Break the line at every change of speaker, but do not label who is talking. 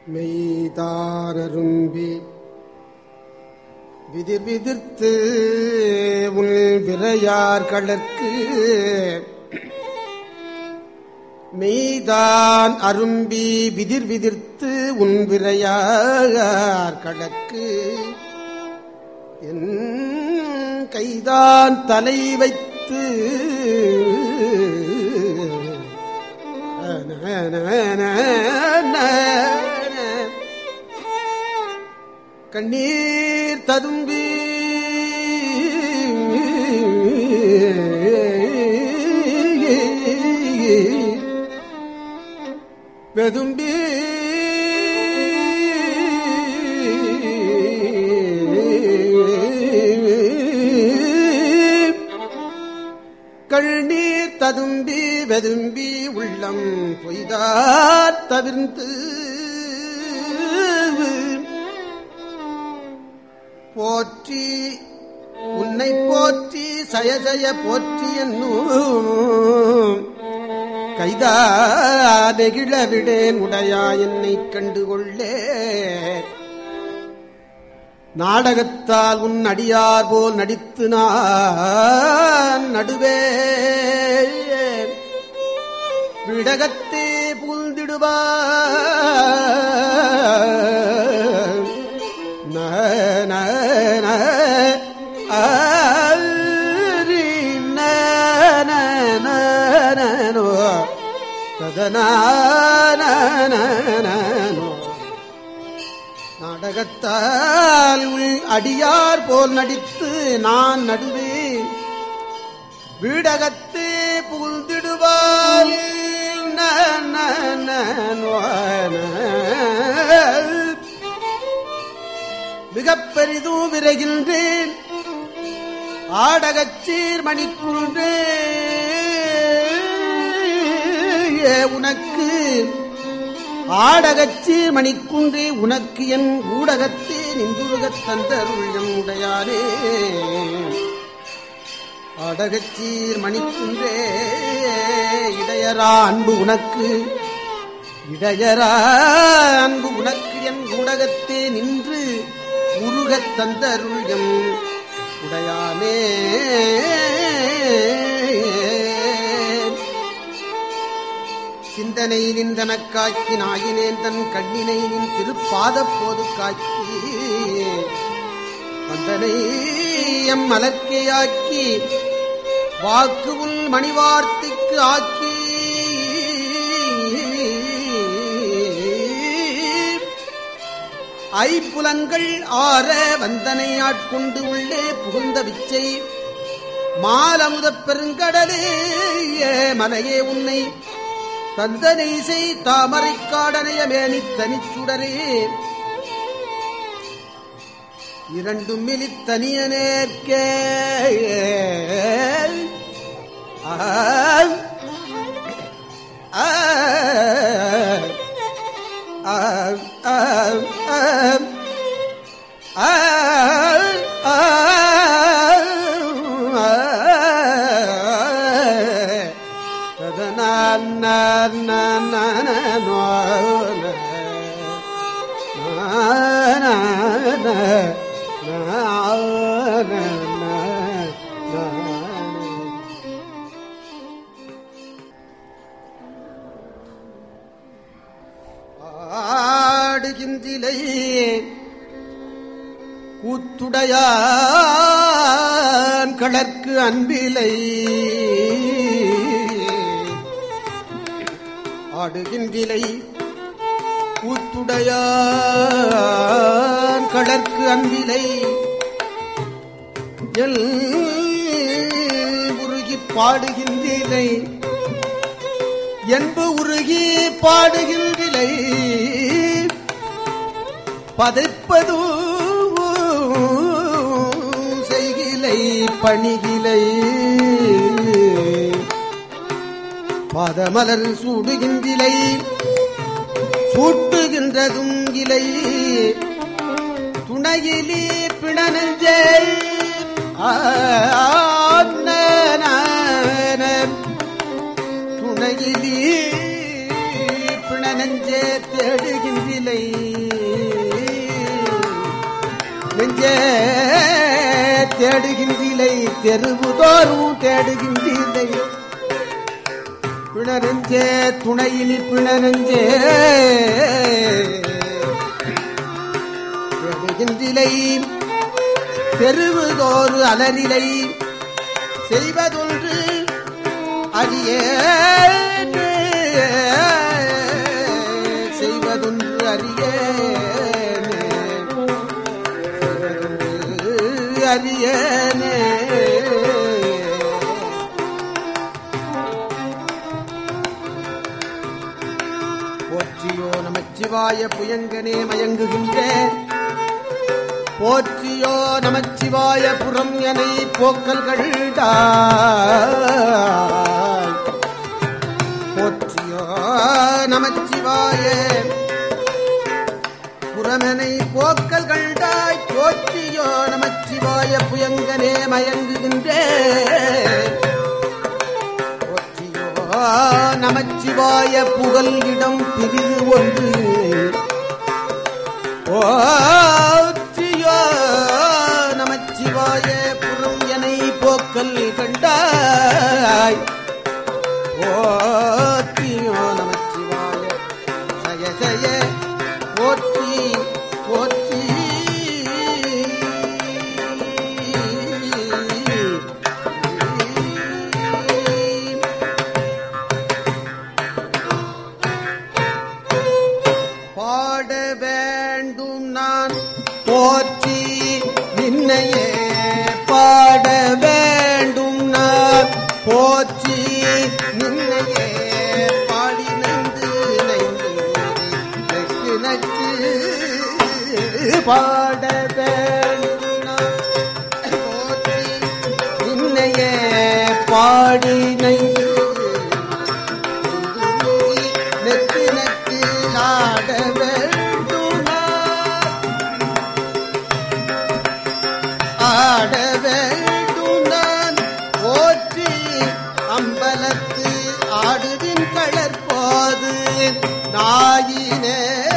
மெய்தாரரும்பி விதிர் விதிர்த்து உள் விரையார் கடற்கு மெய்தான் அரும்பி விதிர் விதிர்த்து உன் விரையார் கடற்கு என் கைதான் தலை வைத்து கண்ணீர் ததும்பி வெதும்பி கண்ணீர் ததும்பி வெதும்பி உள்ளம் பொய்தார் தவிர்ந்து போற்றி உன்னை போற்றி சயசய போற்றி என்னும் கைதா நெகிழ விடேன் உடையா என்னை கண்டுகொள்ளே நாடகத்தால் உன் அடியார் போல் நடித்து நான் நடுவே விடகத்தே புகுந்திடுவா ததனோ நாடகத்தால் உள் அடியார் போல் நடித்து நான் நடுவே வீடகத்து புகுந்திடுவார் மிகப் பெரிதும் விரைகின்றேன் ஆடகச்சீர் மணிக்குன்றே உனக்கு ஆடகச்சி மணிக்குன்றே உனக்கு என் ஊடகத்தே நின்றுருகத் தந்தருள்ளம் உடையாரே ஆடகச்சீர் மணிக்குன்றே இடையரா அன்பு உனக்கு இடையரா அன்பு உனக்கு என் ஊடகத்தே நின்று உருகத் தந்தருள்ளம் உடையானே சிந்தனை நின்றனக்காக்கி நாயினேன் தன் கண்ணினை நின் திருப்பாதப் போது காக்கி வந்தனை எம் மலர்க்கையாக்கி வாக்கு உள் மணிவார்த்தைக்கு ஆக்கி ஐப்புலங்கள் ஆற வந்தனை ஆட்கொண்டு உள்ளே புகுந்த விச்சை மாலமுதப் பெருங்கடலே மலையே உன்னை தந்தனை செய் தாமரை காடனைய மேனி தனிச்சுடரே இரண்டும் மிலித்தனிய நேர்க்கே ஆடுகின்றிலை கூத்துடையான் கலர்க்கு அன்பிலை ஆடுகின்றிலை கூத்துடையான் கடற்கு அன்பிலை எல் உருகி பாடுகின்றிலை என்பு உருகி பாடுகின்றிலை பதைப்பது செய்கிலை பணிகிலை பாதமலர் சூடுகின்றிலை சூட்டுகின்றதும் இலை துணையிலே பிணனஞ்சே துணையிலே பிண நெஞ்சே தேடுகின்றிலை நெஞ்சே தேடுகின்றிலை தெருவுதோறும் தேடுகின்றிலை பிணரெஞ்சே துணையினில் பிணரெஞ்சே தேடுகின்றிலை தெருவுதோறு அலரிலை செய்வதொன்று அறியேனே செய்வதொன்று அறியேனே செய்வதொன்று அறியேனே போற்றியோ நமச்சிவாய புயங்கனே மயங்குகின்றேன் போற்றியோ நமச்சிவாய புறம் எனை போக்கல் கண்டாய் போற்றியோ நமச்சிவாய புறமெனை போக்கல் கண்டாய் போற்றியோ நமச்சிவாய புயங்கனே மயங்குகின்றேன் போற்றியோ நமச்சிவாய புகழ் இடம் பிரிவு ஒன்று இல்லை. ஓற்றியோ நமச்சிவாய புறம் எனை போக்கல் கண்டாய் ஓத்தியோ நமச்சிவாய சய சய போற்றி போற்றி பாட வேண்டும் நான் போற்றி நின்னையே பாட வேண்டும் நான் போற்றி நின்னையே பாடி நந்து நைந்து நக்கு நக்கு பாட வேண்டும் நான் போற்றி நின்னையே பாடி நைந்து நெத்து நெத்து ஆட வேண்டுமா ஆட வேண்டும் நான் போற்றி அம்பலத்து ஆடுவின் கழற்போது நாயினே